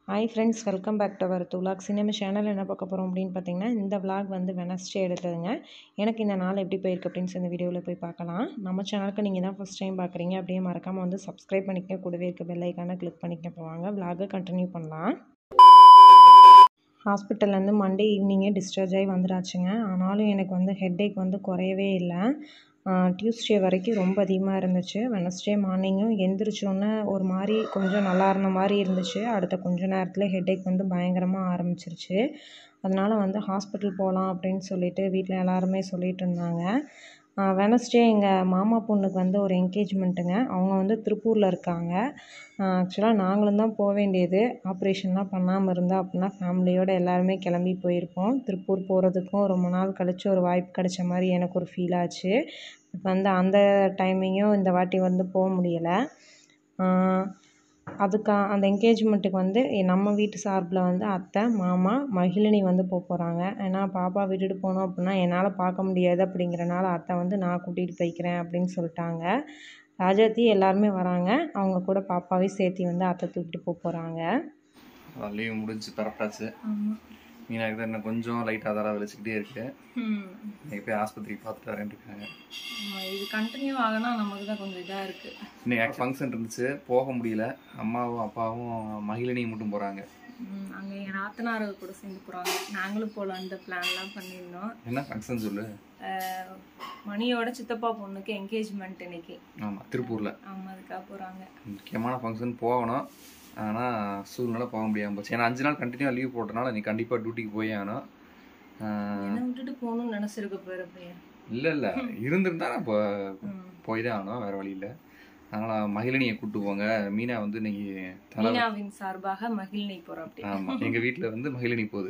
Hi friends welcome back to our துலாக் cinema channel என்ன பார்க்க போகிறோம் அப்படின்னு பார்த்தீங்கன்னா இந்த vlog வந்து வெனஸ்டே எடுத்ததுங்க எனக்கு இந்த நாள் எப்படி போயிருக்கு அப்படின்னு சொல்லி இந்த வீடியோவில் போய் பார்க்கலாம் நம்ம சேனலுக்கு நீங்கள் தான் ஃபஸ்ட் டைம் பார்க்குறீங்க அப்படியே மறக்காமல் வந்து சப்ஸ்கிரைப் பண்ணிக்க கூடவே இருக்க பெல் ஐக்கானை கிளிக் பண்ணிக்க போவாங்க vlog-அ கண்டினியூ பண்ணலாம் ஹாஸ்பிட்டல்லேருந்து மண்டே ஈவினிங்கே டிஸ்சார்ஜ் ஆகி வந்துடாச்சுங்க ஆனாலும் எனக்கு வந்து ஹெட்டேக் வந்து குறையவே இல்லை டியூஸ்டே வரைக்கும் ரொம்ப அதிகமாக இருந்துச்சு வெனஸ்டே மார்னிங்கும் எந்திரிச்சோன்னே ஒரு மாதிரி கொஞ்சம் நல்லா இருந்த மாதிரி இருந்துச்சு அடுத்த கொஞ்ச நேரத்தில் ஹெட்டேக் வந்து பயங்கரமாக ஆரம்பிச்சிருச்சு அதனால் வந்து ஹாஸ்பிட்டல் போகலாம் அப்படின்னு சொல்லிட்டு வீட்டில் எல்லாருமே சொல்லிட்டு இருந்தாங்க வெனஸ்டே எங்கள் மாமா பொண்ணுக்கு வந்து ஒரு என்கேஜ்மெண்ட்டுங்க அவங்க வந்து திருப்பூரில் இருக்காங்க ஆக்சுவலாக நாங்களும் தான் போக வேண்டியது ஆப்ரேஷன்லாம் பண்ணாமல் இருந்தால் அப்படின்னா ஃபேமிலியோடு எல்லாருமே கிளம்பி போயிருப்போம் திருப்பூர் போகிறதுக்கும் ரொம்ப நாள் கழிச்சு ஒரு வாய்ப்பு கிடைச்ச மாதிரி எனக்கு ஒரு ஃபீல் ஆச்சு இப்போ வந்து அந்த டைமிங்கும் இந்த வாட்டி வந்து போக முடியலை அதுக்கு அந்த என்கேஜ்மெண்ட்டுக்கு வந்து நம்ம வீட்டு சார்பில் வந்து அத்தை மாமா மகிழினி வந்து போக போகிறாங்க ஏன்னா பாப்பா விட்டுட்டு போனோம் அப்படின்னா என்னால் பார்க்க முடியாது அப்படிங்கிறனால அத்தை வந்து நான் கூட்டிகிட்டு போய்க்கிறேன் அப்படின்னு சொல்லிட்டாங்க ராஜாத்தி எல்லாருமே வராங்க அவங்க கூட பாப்பாவையும் சேர்த்து வந்து அத்தை தூக்கிட்டு போக போகிறாங்க லீவ் முடிஞ்சு பரப்பாச்சு மீனாக்கு தான் இன்னும் கொஞ்சம் லைட்டாக அதெல்லாம் வலிச்சுக்கிட்டே இருக்கு இன்னைக்கு போய் ஆஸ்பத்திரிக்கு பார்த்துட்டு வரேன் இருக்காங்க இது கண்டினியூ ஆகினா நமக்கு தான் கொஞ்சம் இதாக இருக்குது இன்னைக்கு ஃபங்க்ஷன் இருந்துச்சு போக முடியல அம்மாவும் அப்பாவும் மகிழினியும் மட்டும் போகிறாங்க அங்கே என் நாத்தனார் கூட சேர்ந்து போகிறாங்க நாங்களும் போகலாம் இந்த பிளான்லாம் பண்ணியிருந்தோம் என்ன ஃபங்க்ஷன் சொல்லு அஹ் மணியோட சித்தப்பா பொண்ணுக்கு என்கேஜ்மெண்ட் இன்னைக்கு ஆமாம் திருப்பூரில் ஆமாம் அதுக்காக போகிறாங்க முக்கியமான ஃபங்க்ஷன் போகணும் ஆனால் சூழ்நிலை போக முடியாமல் போச்சு ஏன்னா அஞ்சு நாள் கண்டினியூவாக லீவ் போட்டனால நீ கண்டிப்பாக டியூட்டிக்கு போயே ஆகணும் என்ன விட்டுட்டு போகணும்னு நினச்சிருக்க பேர் பையன் இல்லை இல்லை இருந்திருந்தா நான் இப்போ போய் தான் ஆகணும் வேறு வழி இல்லை அதனால் மகிழினியை கூப்பிட்டு போங்க மீனா வந்து இன்னைக்கு தலை மீனாவின் சார்பாக மகிழ்நி போகிறோம் அப்படி ஆமாம் எங்கள் வீட்டில் வந்து மகிழினி போகுது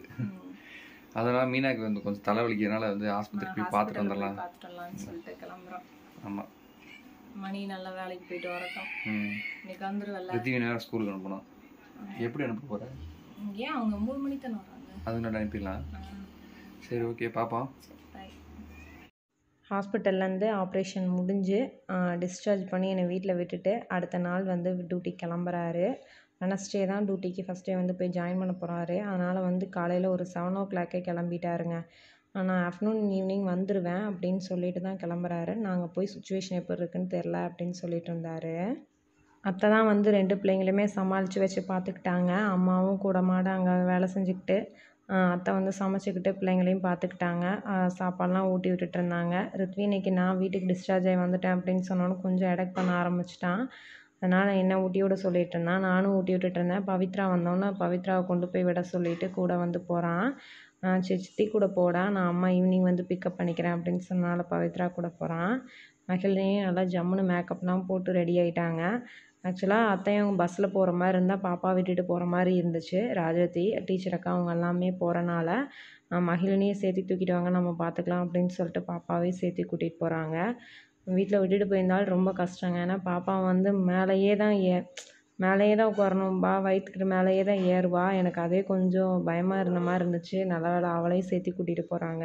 அதனால மீனாக்கு வந்து கொஞ்சம் தலைவலிக்கிறதுனால வந்து ஆஸ்பத்திரிக்கு போய் பார்த்துட்டு வந்துடலாம் பார்த்துடலாம்னு சொல்லிட்டு கிளம்புறோம் ஆமாம் மணி நல்லா வேலைக்கு போயிட்டு வரட்டும் ம் இன்னைக்கு வந்துருவல்ல ரித்திவி நேரம் ஸ்கூலுக்கு அனுப்பணும் எப்படி அனுப்ப போகிற ஏன் அவங்க ஒம்பது மணிக்கு தானே வராங்க அது நான் அனுப்பிடலாம் சரி ஓகே பார்ப்போம் பாய் ஹாஸ்பிட்டல்லேருந்து ஆப்ரேஷன் முடிஞ்சு டிஸ்சார்ஜ் பண்ணி என்னை வீட்டில் விட்டுட்டு அடுத்த நாள் வந்து டியூட்டி கிளம்புறாரு வெனஸ்டே தான் டியூட்டிக்கு ஃபஸ்ட் டே வந்து போய் ஜாயின் பண்ண போகிறாரு அதனால் வந்து காலையில் ஒரு செவன் ஓ கிளாக்கே கிளம்பிட்டாருங்க நான் ஆஃப்டர்நூன் ஈவினிங் வந்துடுவேன் அப்படின்னு சொல்லிட்டு தான் கிளம்புறாரு நாங்கள் போய் சுச்சுவேஷன் எப்படி இருக்குன்னு தெரில அப்படின்னு சொல்லிட்டு இருந்தார் அத்தை தான் வந்து ரெண்டு பிள்ளைங்களுமே சமாளித்து வச்சு பார்த்துக்கிட்டாங்க அம்மாவும் கூட மாட அங்கே வேலை செஞ்சுக்கிட்டு ஆஹ் அத்தை வந்து சமைச்சிக்கிட்டு பிள்ளைங்களையும் பார்த்துக்கிட்டாங்க ஆஹ் சாப்பாடெலாம் ஊட்டி விட்டுட்டு இருந்தாங்க ரித்வி இன்னைக்கு நான் வீட்டுக்கு டிஸ்சார்ஜ் ஆகி வந்துட்டேன் அப்படின்னு சொன்னோன்னு கொஞ்சம் எடக் பண்ண ஆரம்பிச்சிட்டான் அதனால் என்ன ஊட்டி விட சொல்லிட்டு இருந்தான் நானும் ஊட்டி விட்டுட்டு இருந்தேன் பவித்ரா வந்தோன்னே பவித்ராவை கொண்டு போய் விட சொல்லிட்டு கூட வந்து போகிறான் சரி சித்தி கூட போடா நான் அம்மா ஈவினிங் வந்து பிக்கப் பண்ணிக்கிறேன் அப்படின்னு சொன்னால பவித்ரா கூட போகிறான் மகிழ்னையும் நல்லா ஜம்முன்னு மேக்கப்லாம் போட்டு ரெடி ஆகிட்டாங்க ஆக்சுவலாக அத்தையும் பஸ்ஸில் போகிற மாதிரி இருந்தால் பாப்பா விட்டுட்டு போகிற மாதிரி இருந்துச்சு ராஜவதி டீச்சர் அக்கா அவங்க எல்லாமே போகிறனால மகிழினியை சேர்த்து தூக்கிட்டு வாங்க நம்ம பார்த்துக்கலாம் அப்படின்னு சொல்லிட்டு பாப்பாவையும் சேர்த்து கூட்டிகிட்டு போகிறாங்க வீட்டில் விட்டுட்டு போயிருந்தாலும் ரொம்ப கஷ்டங்க ஏன்னா பாப்பா வந்து மேலேயே தான் ஏ மேலேயே தான் உட்காரணும்பா வயிற்றுக்கிட்ட மேலேயே தான் ஏறுவா எனக்கு அதே கொஞ்சம் பயமாக இருந்த மாதிரி இருந்துச்சு நல்ல வேளை அவளையும் சேர்த்து கூட்டிகிட்டு போகிறாங்க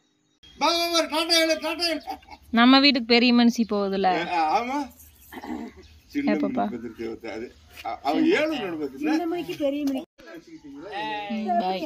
நம்ம வீட்டுக்கு பெரிய மனுஷி போகுதுல ஆமா சின்ன பத்திரிக்கை வந்து அது அ- அவன் ஏழு நடப்பது பாய்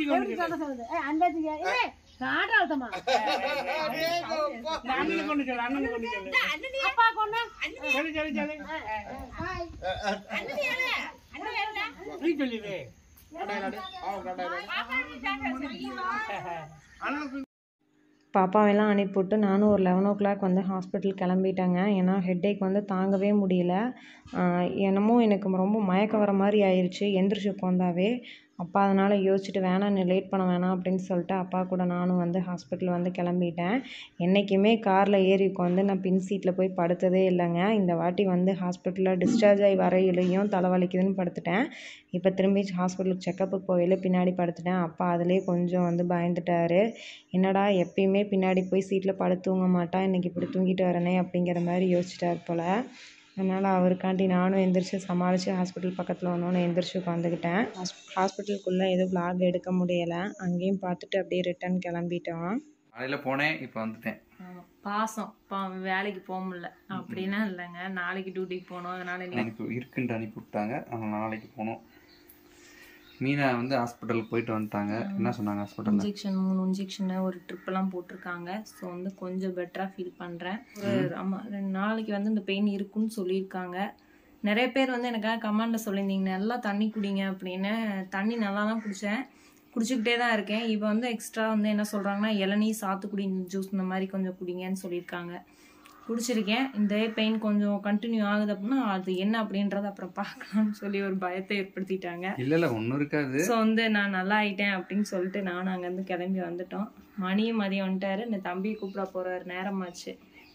பாப்பாவெல்லாம் அனுப்பிவிட்டு நானும் ஒரு லெவன் ஓ கிளாக் வந்து ஹாஸ்பிட்டல் கிளம்பிட்டேங்க ஏன்னா ஹெட்டேக் வந்து தாங்கவே முடியல ஆஹ் என்னமோ எனக்கு ரொம்ப மயக்கம் வர மாதிரி ஆயிடுச்சு எந்திரிச்சு உட்காந்தாவே அப்பா அதனால் யோசிச்சுட்டு வேணாம் நீ லேட் பண்ண வேணாம் அப்படின்னு சொல்லிட்டு அப்பா கூட நானும் வந்து ஹாஸ்பிட்டல் வந்து கிளம்பிட்டேன் என்றைக்குமே காரில் ஏறி உட்காந்து நான் பின் சீட்டில் போய் படுத்ததே இல்லைங்க இந்த வாட்டி வந்து ஹாஸ்பிட்டலில் டிஸ்சார்ஜ் ஆகி வரையிலையும் தலைவலிக்குதுன்னு படுத்துட்டேன் இப்போ திரும்பி ஹாஸ்பிட்டலுக்கு செக்கப்புக்கு போகையில பின்னாடி படுத்துட்டேன் அப்பா அதிலே கொஞ்சம் வந்து பயந்துட்டாரு என்னடா எப்பயுமே பின்னாடி போய் சீட்டில் படுத்து தூங்க மாட்டான் இன்றைக்கி இப்படி தூங்கிட்டு வரனே அப்படிங்கிற மாதிரி யோசிச்சிட்டார் போல் அதனால் அவருக்காண்டி நானும் எந்திரிச்சு சமாளித்து ஹாஸ்பிட்டல் பக்கத்தில் வந்தோன்னே எந்திரிச்சு உட்காந்துக்கிட்டேன் ஹாஸ் ஹாஸ்பிட்டலுக்குள்ளே எதுவும் vlog எடுக்க முடியலை அங்கேயும் பார்த்துட்டு அப்படியே ரிட்டர்ன் கிளம்பிட்டோம் காலையில் போனேன் இப்போ வந்துட்டேன் ஆமா. பாசம் பா வேலைக்கு போக முடியல அப்படின்னா இல்லைங்க நாளைக்கு டியூட்டிக்கு போகணும் அதனால நீ எனக்கு இருக்குன்ட்டு அனுப்பி விட்டாங்க ஆனால் நாளைக்கு போகணும் மீனா வந்து ஹாஸ்பிட்டலுக்கு போயிட்டு வந்துட்டாங்க என்ன சொன்னாங்க ஹாஸ்பிட்டலில் இன்ஜெக்ஷன் மூணு இன்ஜெக்ஷனு ஒரு ட்ரிப்பெல்லாம் போட்டிருக்காங்க ஸோ வந்து கொஞ்சம் பெட்டராக ஃபீல் பண்ணுறேன் ஒரு ஆமாம் ரெண்டு நாளைக்கு வந்து இந்த பெயின் இருக்குன்னு சொல்லியிருக்காங்க நிறைய பேர் வந்து எனக்காக கமெண்டில் சொல்லியிருந்தீங்க நல்லா தண்ணி குடிங்க அப்படின்னு தண்ணி நல்லா தான் குடித்தேன் குடிச்சிக்கிட்டே தான் இருக்கேன் இப்போ வந்து எக்ஸ்ட்ரா வந்து என்ன சொல்கிறாங்கன்னா இளநீ சாத்துக்குடி ஜூஸ் இந்த மாதிரி கொஞ்சம் குடிங்கன்னு சொல்லியிருக்காங்க குடிச்சிருக்கேன் இந்த பெயின் கொஞ்சம் கண்டினியூ ஆகுது அப்படின்னா அது என்ன அப்படின்றத அப்புறம் பார்க்கலாம்னு சொல்லி ஒரு பயத்தை ஏற்படுத்திட்டாங்க இல்லை இல்லை ஒன்றும் இருக்காது ஸோ வந்து நான் நல்லா ஆயிட்டேன் அப்படின்னு சொல்லிட்டு நானும் அங்கேருந்து கிளம்பி வந்துட்டோம் மணியும் மதியம் வந்துட்டாரு இந்த தம்பியை கூப்பிட போறாரு நேரமாச்சு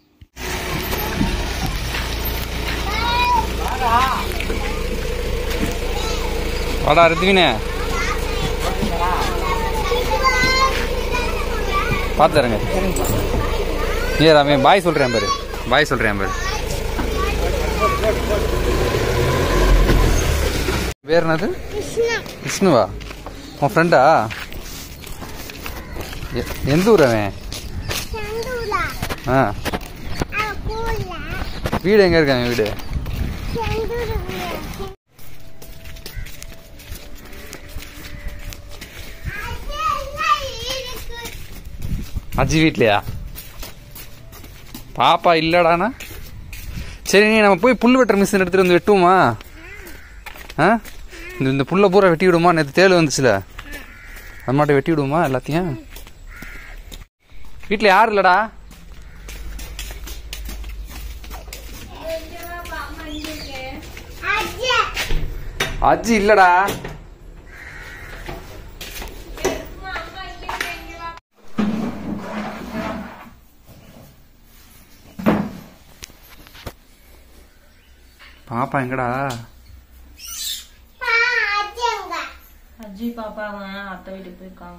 வாடா ரித்வினே பார்த்து தரங்க ஏ ராமே பாய் சொல்கிறேன் பாரு பாய் சொல்கிறேன் பாரு பேர் என்னது விஷ்ணுவா உன் ஃப்ரெண்டா எ- எந்த ஊர் அவன் ஆ வீடு எங்கே இருக்காங்க வீடு அஜி வீட்லையா பாப்பா இல்லடாண்ணா சரி நீ நம்ம போய் புல் வெட்டுற மிஷின் எடுத்துட்டு வந்து வெட்டுவோமா ஆ இந்த இந்த புல்லை பூரா வெட்டி விடுமா நேற்று தேள் வந்துச்சுல அது மாட்டை வெட்டி விடுவோமா எல்லாத்தையும் வீட்டில் யார் இல்லடா அஜி இல்லடா பாப்பா எங்கடா அஜி பாப்பா அவங்க அத்தை வீட்டுக்கு போயிருக்காங்க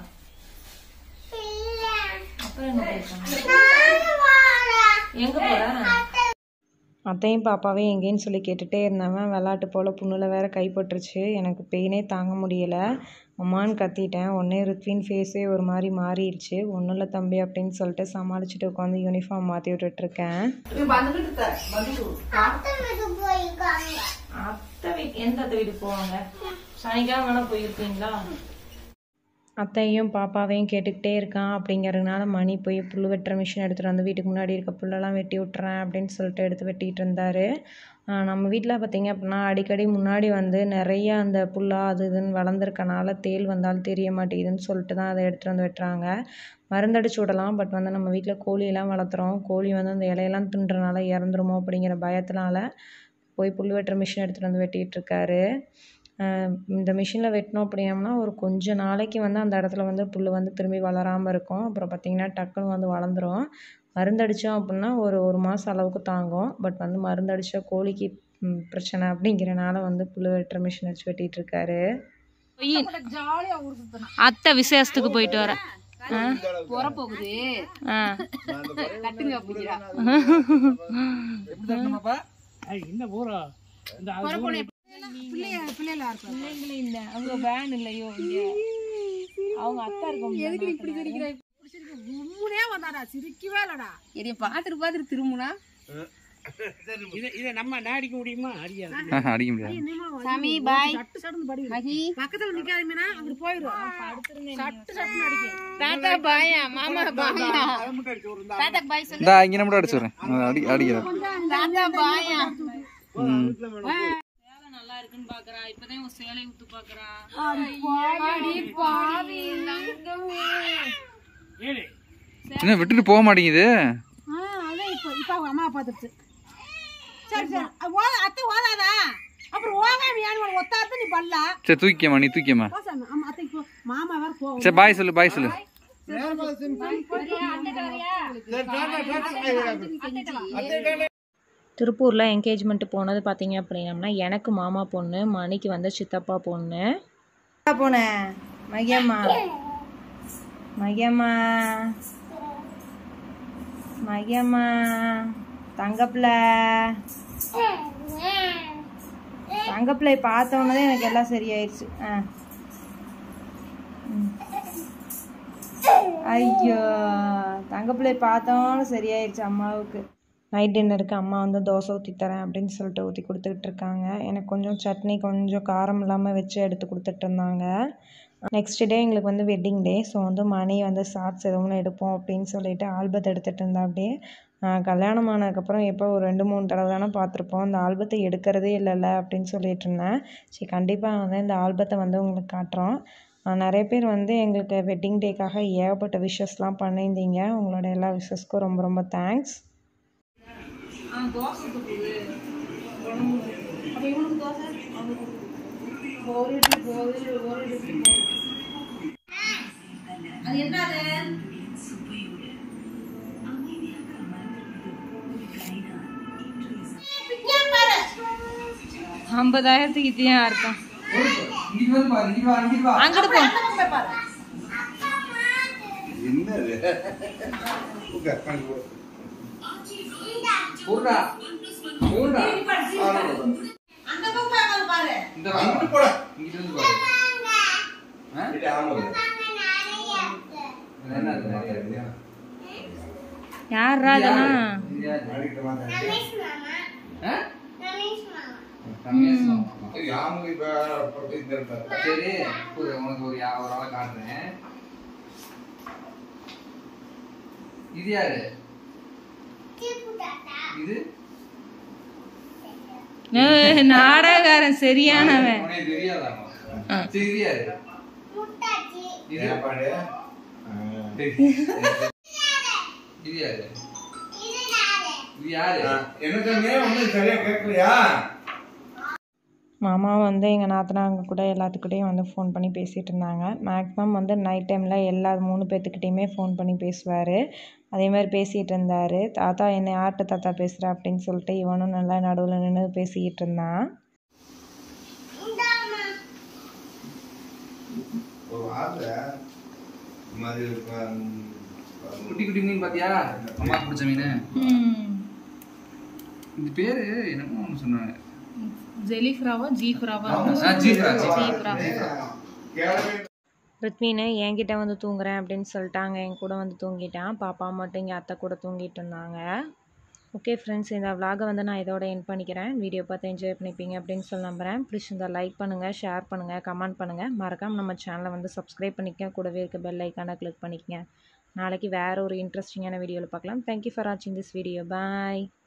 அப்புறம் எங்க போயிருக்காங்க எங்க போற அத்தையும் பாப்பாவையும் எங்கேன்னு சொல்லி கேட்டுகிட்டே இருந்தவன் விளாட்டு போல் புண்ணில் வேற கைப்பட்டுருச்சு எனக்கு பெயினே தாங்க முடியல அம்மான்னு கத்திட்டேன் உடனே ருத்வின் ஃபேஸே ஒரு மாதிரி மாறிடுச்சு ஒன்றும் இல்லை தம்பி அப்படின்னு சொல்லிட்டு சமாளிச்சுட்டு உட்காந்து யூனிஃபார்ம் மாற்றி விட்டுட்ருக்கேன் அத்தை வீட்டு எந்த அத்தை வீட்டுக்கு போவாங்க சனிக்கிழமை வேணா போயிருக்கீங்களா அத்தையும் பாப்பாவையும் கேட்டுக்கிட்டே இருக்கான் அப்படிங்கிறதுனால மணி போய் புல் வெட்டுற மிஷின் எடுத்துகிட்டு வந்து வீட்டுக்கு முன்னாடி இருக்க புல்லெல்லாம் வெட்டி விட்டுறேன் அப்படின்னு சொல்லிட்டு எடுத்து வெட்டிகிட்டு இருந்தாரு ஆஹ் நம்ம வீட்டில் பார்த்தீங்க அப்படின்னா அடிக்கடி முன்னாடி வந்து நிறைய அந்த புல்லா அது இதுன்னு வளர்ந்துருக்கனால தேள் வந்தாலும் தெரிய மாட்டேங்குதுன்னு சொல்லிட்டு தான் அதை எடுத்துகிட்டு வந்து வெட்டுறாங்க மருந்தடிச்சு விடலாம் பட் வந்து நம்ம வீட்டில் கோழியெல்லாம் வளர்த்துறோம் கோழி வந்து அந்த இலையெல்லாம் தின்றனால இறந்துருமோ அப்படிங்கிற பயத்தினால போய் புல் வெட்டுற மிஷின் எடுத்துகிட்டு வந்து வெட்டிகிட்டு இருக்காரு ஆஹ் இந்த மிஷினில் வெட்டினோம் அப்படின்னம்னா ஒரு கொஞ்ச நாளைக்கு வந்து அந்த இடத்துல வந்து புல் வந்து திரும்பி வளராமல் இருக்கும் அப்புறம் பார்த்திங்கன்னா டக்குன்னு வந்து வளர்ந்துரும் மருந்தடித்தோம் அப்படின்னா ஒரு ஒரு மாதம் அளவுக்கு தாங்கும் பட் வந்து மருந்தடித்தா கோழிக்கு ம், பிரச்சனை அப்படிங்கிறனால வந்து புல் வெட்டுற மிஷின் வச்சு வெட்டிட்டு இருக்காரு அத்தை விசேஷத்துக்கு போயிட்டு வரேன் அவங்க வேன் இல்லையோ இங்க அவங்க அத்தா இருக்கும் அடிக்க முடியாது இந்தா இங்கே மட்டும் அடிச்சு விட்றேன் அடி அடிக்கிறேன் ம் நல்லா இருக்குன்னு பாக்குறா இப்பதான் உன் சேலை விட்டு பாக்குறா என்ன விட்டுட்டு போக மாட்டேங்குது அதான் இப்போ இப்போ அவங்க அம்மா பார்த்துருச்சு சரி சரி ஓத அத்தை ஓதாதா அப்புறம் ஓதாம ஏன் ஒத்தாத்து நீ பல்ல சரி தூக்கிக்கம்மா நீ தூக்கிக்கம்மா போசாமி அம்மா அத்தை இப்போ மாமா வேற போ சரி பாய் சொல்லு பாய் சொல்லு திருப்பூரில் என்கேஜ்மெண்ட்டு போனது பார்த்தீங்க அப்படின்னம்னா எனக்கு மாமா பொண்ணு மணிக்கு வந்து சித்தப்பா பொண்ணு போனேன் மகியம்மா மகியம்மா மகியம்மா தங்கப்பிள்ள தங்கப்பிள்ளை பார்த்த உடனே எனக்கு எல்லாம் சரியாயிருச்சு ஆ ம். ஐயோ தங்கப்பிள்ளை பார்த்தோன்னு சரியாயிருச்சு அம்மாவுக்கு நைட் டின்னருக்கு அம்மா வந்து தோசை ஊற்றி தரேன் அப்படின்னு சொல்லிட்டு ஊற்றி கொடுத்துக்கிட்டு இருக்காங்க எனக்கு கொஞ்சம் சட்னி கொஞ்சம் காரம் இல்லாமல் வச்சு எடுத்து கொடுத்துட்டு இருந்தாங்க நெக்ஸ்ட் டே எங்களுக்கு வந்து வெட்டிங் டே ஸோ வந்து மணி வந்து ஷார்ட்ஸ் எதுவும் எடுப்போம் அப்படின்னு சொல்லிட்டு ஆல்பத்தை எடுத்துகிட்டு இருந்தா அப்படியே கல்யாணம் ஆனதுக்கப்புறம் எப்போ ஒரு ரெண்டு மூணு தடவை தானே பார்த்துருப்போம் அந்த ஆல்பத்தை எடுக்கிறதே இல்லைல்ல அப்படின்னு சொல்லிட்டு இருந்தேன் சரி கண்டிப்பாக வந்து இந்த ஆல்பத்தை வந்து உங்களுக்கு காட்டுறோம் ஆஹ் நிறைய பேர் வந்து எங்களுக்கு வெட்டிங் டேக்காக ஏகப்பட்ட விஷஸ்லாம் பண்ணியிருந்தீங்க உங்களோட எல்லா விஷஸ்க்கும் ரொம்ப ரொம்ப தேங்க்ஸ் அப்போ இவனுக்கு தோசை அவனுக்கு ஒரு இட்லி போகுது ஒரு இட்லி போகுது அது என்னது ஐம்பதாயிரத்துக்கு இதையா இருக்கும் அங்கிட்டு போ என்னது உட்கார், அங்க போ. அந்த பக்கம் பார்க்காத பாரு அங்கிட்டு போடா. இங்கிட்டு வந்து பாரு இது ஆமாங்க. யாரா அதெல்லாம் மாடிக்கிட்ட வாங்க. ரமேஷ் மாமா. இது ஆமாங்க, இப்ப போட்டு இந்த இடத்துல. சரி ஒரு உனக்கு ஒரு யா- ஒரு ஆளை காட்டுறேன் இது யாரு இது ஏய், நாடகக்காரன் சரியானவன் உனக்கு தெரியாதாமா சரி இது யாரு இது ஏற்பாடு. ஆ. இது யாரு இது யாரு ஆ, என்ன சொன்னீங்க? ஒண்ணும் சரியா கேட்கலையா மாமா வந்து எங்கள் நாத்தனாங்க கூட எல்லாத்துக்கிட்டையும் வந்து ஃபோன் பண்ணி பேசிகிட்டு இருந்தாங்க மேக்ஸிமம் வந்து நைட் டைமில் எல்லா மூணு பேர்த்துக்கிட்டையுமே ஃபோன் பண்ணி பேசுவார் அதே மாதிரி பேசிகிட்டு இருந்தார் தாத்தா என்ன யார்கிட்ட தாத்தா பேசுகிற அப்படின்னு சொல்லிட்டு இவனும் நல்லா நடுவில் நின்று பேசிக்கிட்டு இருந்தான் ஒரு வார்த்தை இந்த மாதிரி உம், குட்டி குட்டி மீன் பாத்தியா அம்மாக்கு பிடிச்ச மீன் இது பேரு என்னமோ ஒன்று சொன்னாங்க ஜெலிஃப்ராவா ஜீஃப்ராவா ஆ, ஜீப்ரா ஜீப்ரா கேளவே ருத்மினு என்கிட்ட வந்து தூங்குறேன் அப்படின்னு சொல்லிட்டு அங்கே என் கூட வந்து தூங்கிட்டான் பாப்பா மட்டும் இங்கே அத்தை கூட தூங்கிட்டு இருந்தாங்க ஓகே ஃப்ரெண்ட்ஸ் இந்த vlog-அ வந்து நான் இதோட என் பண்ணிக்கிறேன் வீடியோ பார்த்து என்ஜாய் பண்ணிப்பீங்க அப்படின்னு சொல்லி நம்புகிறேன் பிடிச்சிருந்தா லைக் பண்ணுங்கள் ஷேர் பண்ணுங்கள் கமெண்ட் பண்ணுங்கள் மறக்காமல் நம்ம சேனலை வந்து சப்ஸ்கிரைப் பண்ணிக்க கூடவே இருக்க பெல் ஐக்கானை கிளிக் பண்ணிக்கங்க நாளைக்கு வேறு ஒரு இன்ட்ரெஸ்டிங்கான வீடியோவில் பார்க்கலாம் தேங்க்யூ ஃபார் வாட்சிங் திஸ் வீடியோ பாய்